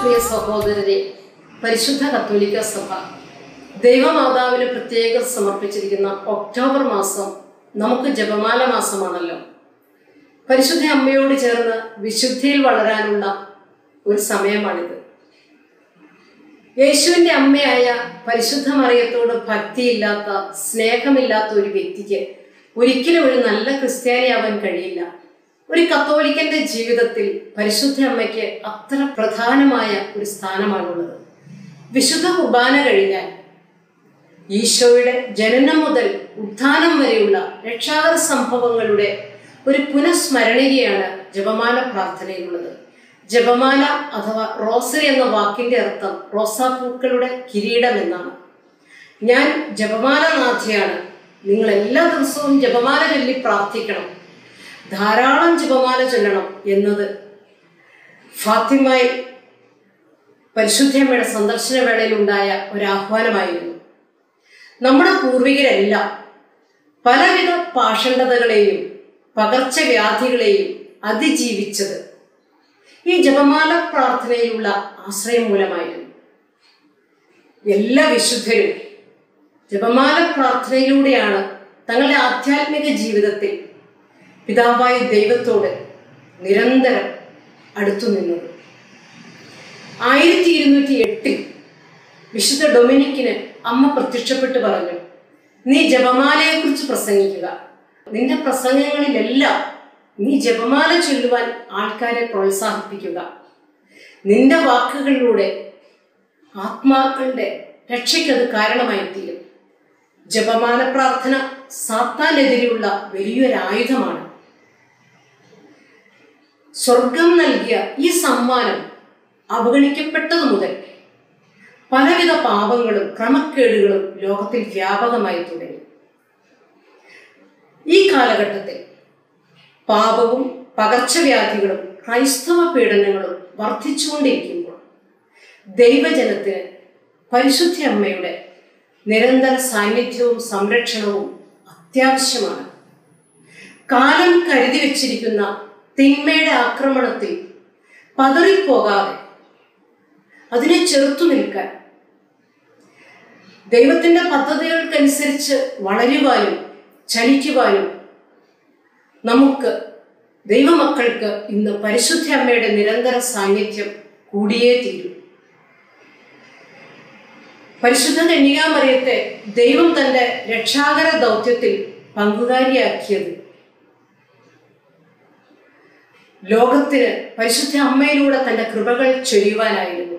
പ്രിയ സഹോദരരെ പരിശുദ്ധ കത്തോലിക്ക സഭ ദൈവമാതാവിന് പ്രത്യേകം സമർപ്പിച്ചിരിക്കുന്ന ഒക്ടോബർ മാസം നമുക്ക് ജപമാല മാസമാണല്ലോ പരിശുദ്ധ അമ്മയോട് ചേർന്ന് വിശുദ്ധിയിൽ വളരാനുള്ള ഒരു സമയമാണിത് യേശുവിന്റെ അമ്മയായ പരിശുദ്ധ മറിയത്തോട് ഭക്തിയില്ലാത്ത സ്നേഹമില്ലാത്ത ഒരു വ്യക്തിക്ക് ഒരിക്കലും ഒരു നല്ല ക്രിസ്ത്യാനിയാവാൻ കഴിയില്ല ഒരു കത്തോലിക്കന്റെ ജീവിതത്തിൽ പരിശുദ്ധ അമ്മയ്ക്ക് അത്ര പ്രധാനമായ ഒരു സ്ഥാനമാണുള്ളത് വിശുദ്ധ കുർബാന കഴിഞ്ഞാൽ ഈശോയുടെ ജനനം മുതൽ ഉത്ഥാനം വരെയുള്ള രക്ഷാകര സംഭവങ്ങളുടെ ഒരു പുനഃസ്മരണികയാണ് ജപമാല പ്രാർത്ഥനയിലുള്ളത് ജപമാല അഥവാ റോസറി എന്ന വാക്കിന്റെ അർത്ഥം റോസാപ്പൂക്കളുടെ കിരീടം എന്നാണ് ഞാൻ ജപമാല നാഥിയാണ് നിങ്ങൾ എല്ലാ ദിവസവും ജപമാല ചൊല്ലി പ്രാർത്ഥിക്കണം ധാരാളം ജപമാല ചൊല്ലണം എന്നത് ഫാത്തിമായി പരിശുദ്ധമ്മയുടെ സന്ദർശന വേളയിൽ ഉണ്ടായ ഒരു ആഹ്വാനമായിരുന്നു നമ്മുടെ പൂർവികരെല്ലാം പലവിധ പാഷണ്ഡതകളെയും പകർച്ചവ്യാധികളെയും അതിജീവിച്ചത് ഈ ജപമാല പ്രാർത്ഥനയിലുള്ള ആശ്രയം മൂലമായിരുന്നു എല്ലാ വിശുദ്ധരും ജപമാല പ്രാർത്ഥനയിലൂടെയാണ് തങ്ങളുടെ ആധ്യാത്മിക ജീവിതത്തിൽ പിതാവായ ദൈവത്തോട് നിരന്തരം അടുത്തു നിന്നത് ആയിരത്തി ഇരുന്നൂറ്റി എട്ടിൽ വിശുദ്ധ ഡൊമിനിക്കിന് അമ്മ പ്രത്യക്ഷപ്പെട്ട് പറഞ്ഞു നീ ജപമാലയെക്കുറിച്ച് പ്രസംഗിക്കുക നിന്റെ പ്രസംഗങ്ങളിലെല്ലാം നീ ജപമാല ചൊല്ലുവാൻ ആൾക്കാരെ പ്രോത്സാഹിപ്പിക്കുക നിന്റെ വാക്കുകളിലൂടെ ആത്മാക്കളുടെ രക്ഷയ്ക്കത് കാരണമായി തീരും ജപമാല പ്രാർത്ഥന സാത്താനെതിരെയുള്ള വലിയൊരു ആയുധമാണ് സ്വർഗം നൽകിയ ഈ സമ്മാനം അവഗണിക്കപ്പെട്ടതു മുതൽ പലവിധ പാപങ്ങളും ക്രമക്കേടുകളും ലോകത്തിൽ വ്യാപകമായി തുടങ്ങി ഈ കാലഘട്ടത്തിൽ പാപവും പകർച്ചവ്യാധികളും ക്രൈസ്തവ പീഡനങ്ങളും വർദ്ധിച്ചുകൊണ്ടിരിക്കുമ്പോൾ ദൈവജനത്തിന് പരിശുദ്ധ അമ്മയുടെ നിരന്തര സാന്നിധ്യവും സംരക്ഷണവും അത്യാവശ്യമാണ് കാലം കരുതി വച്ചിരിക്കുന്ന തിന്മയുടെ ആക്രമണത്തിൽ പതറിപ്പോകാതെ അതിനെ ചെറുത്തു നിൽക്കാൻ ദൈവത്തിന്റെ പദ്ധതികൾക്കനുസരിച്ച് വളരുവാനും ചലിക്കുവാനും നമുക്ക് ദൈവമക്കൾക്ക് ഇന്ന് പരിശുദ്ധ അമ്മയുടെ നിരന്തര സാന്നിധ്യം കൂടിയേ തീരൂ പരിശുദ്ധ കന്യകാമറിയത്തെ ദൈവം തന്റെ രക്ഷാകര ദൗത്യത്തിൽ പങ്കുകാരിയാക്കിയത് ലോകത്തിന് പരിശുദ്ധ അമ്മയിലൂടെ തന്റെ കൃപകൾ ചൊരിയുവാനായിരുന്നു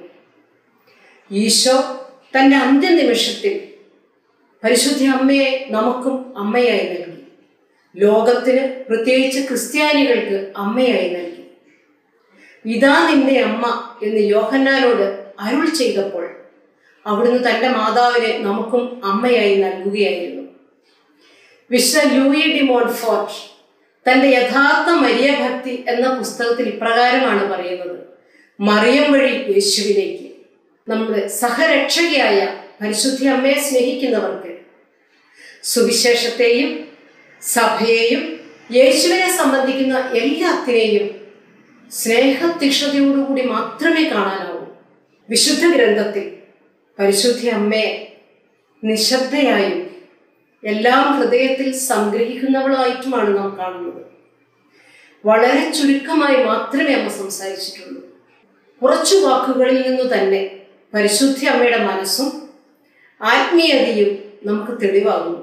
ഈശോ തന്റെ അന്ത്യനിമിഷത്തിൽ പരിശുദ്ധ അമ്മയെ നമുക്കും അമ്മയായി നൽകി ലോകത്തിന് പ്രത്യേകിച്ച് ക്രിസ്ത്യാനികൾക്ക് അമ്മയായി നൽകി ഇതാ നിന്റെ അമ്മ എന്ന് യോഹന്നാനോട് അരുൾ ചെയ്തപ്പോൾ അവിടുന്ന് തന്റെ മാതാവിനെ നമുക്കും അമ്മയായി നൽകുകയായിരുന്നു വിശ്വ ലൂയി ഡി മോൺഫോർട്ട് തന്റെ യഥാർത്ഥ മരിയഭക്തി എന്ന പുസ്തകത്തിൽ ഇപ്രകാരമാണ് പറയുന്നത് മറിയം വഴി യേശുവിലേക്ക് നമ്മുടെ സഹരക്ഷകയായ പരിശുദ്ധി അമ്മയെ സ്നേഹിക്കുന്നവർക്ക് സുവിശേഷത്തെയും സഭയെയും യേശുവിനെ സംബന്ധിക്കുന്ന എല്ലാത്തിനെയും സ്നേഹതീക്ഷ്ണതയോടുകൂടി മാത്രമേ കാണാനാവൂ വിശുദ്ധ ഗ്രന്ഥത്തിൽ പരിശുദ്ധി അമ്മയെ നിശബ്ദയായും എല്ലാം ഹൃദയത്തിൽ സംഗ്രഹിക്കുന്നവളായിട്ടുമാണ് നാം കാണുന്നത് വളരെ ചുരുക്കമായി മാത്രമേ അമ്മ സംസാരിച്ചിട്ടുള്ളൂ കുറച്ചു വാക്കുകളിൽ നിന്ന് തന്നെ പരിശുദ്ധി അമ്മയുടെ മനസ്സും ആത്മീയതയും നമുക്ക് തെളിവാകുന്നു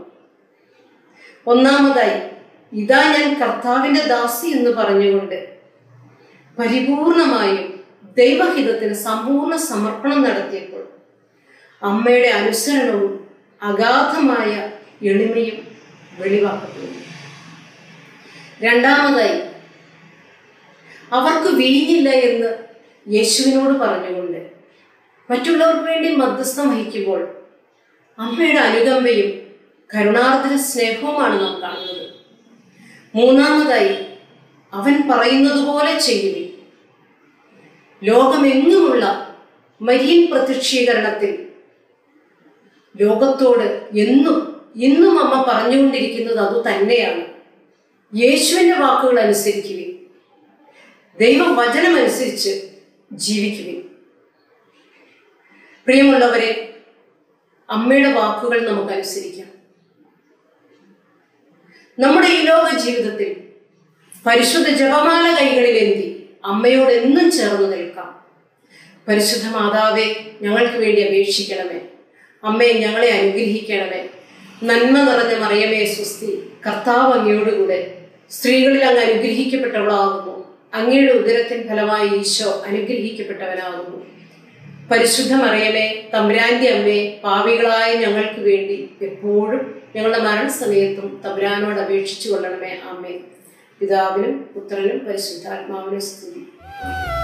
ഒന്നാമതായി ഇതാ ഞാൻ കർത്താവിന്റെ ദാസി എന്ന് പറഞ്ഞുകൊണ്ട് പരിപൂർണമായും ദൈവഹിതത്തിന് സമ്പൂർണ്ണ സമർപ്പണം നടത്തിയപ്പോൾ അമ്മയുടെ അനുസരണവും അഗാധമായ എളിമയും വെളിവാക്കപ്പെടുന്നു രണ്ടാമതായി അവർക്ക് വീഞ്ഞില്ല എന്ന് യേശുവിനോട് പറഞ്ഞുകൊണ്ട് മറ്റുള്ളവർക്ക് വേണ്ടി മധ്യസ്ഥം വഹിക്കുമ്പോൾ അമ്മയുടെ അനുകമ്പയും കരുണാർദ്ര സ്നേഹവുമാണ് നാം കാണുന്നത് മൂന്നാമതായി അവൻ പറയുന്നത് പോലെ ചെയ്യുവിൻ ലോകമെങ്ങുമുള്ള മരിയൻ പ്രത്യക്ഷീകരണത്തിൽ ലോകത്തോട് എന്നും ഇന്നും അമ്മ പറഞ്ഞുകൊണ്ടിരിക്കുന്നത് അത് തന്നെയാണ് യേശുവിൻ്റെ വാക്കുകൾ അനുസരിക്കുവിൻ ദൈവവചനമനുസരിച്ച് ജീവിക്കുവിൻ പ്രിയമുള്ളവരെ അമ്മയുടെ വാക്കുകൾ നമുക്ക് അനുസരിക്കാം നമ്മുടെ ഈ ലോക ജീവിതത്തിൽ പരിശുദ്ധ ജപമാല കൈകളിലേന്തി അമ്മയോട് എന്നും ചേർന്ന് നിൽക്കാം പരിശുദ്ധ മാതാവെ ഞങ്ങൾക്ക് വേണ്ടി അപേക്ഷിക്കണമേ അമ്മയെ ഞങ്ങളെ അനുഗ്രഹിക്കണമേ നന്മ നിറഞ്ഞ മറിയമേ സുസ്തി കർത്താവ് അങ്ങയോടുകൂടെ സ്ത്രീകളിൽ അങ്ങ് അനുഗ്രഹിക്കപ്പെട്ടവളാകുന്നു അങ്ങയുടെ ഉദരത്തിൻ ഫലമായി ഈശോ അനുഗ്രഹിക്കപ്പെട്ടവനാകുന്നു പരിശുദ്ധ മറിയമേ തമ്പുരാന്റെ അമ്മേ പാവികളായ ഞങ്ങൾക്ക് വേണ്ടി എപ്പോഴും ഞങ്ങളുടെ മരണസമയത്തും തമ്പുരാനോട് അപേക്ഷിച്ചു കൊള്ളണമേ അമ്മേ പിതാവിനും പുത്രനും പരിശുദ്ധാത്മാവിനും സ്തുതി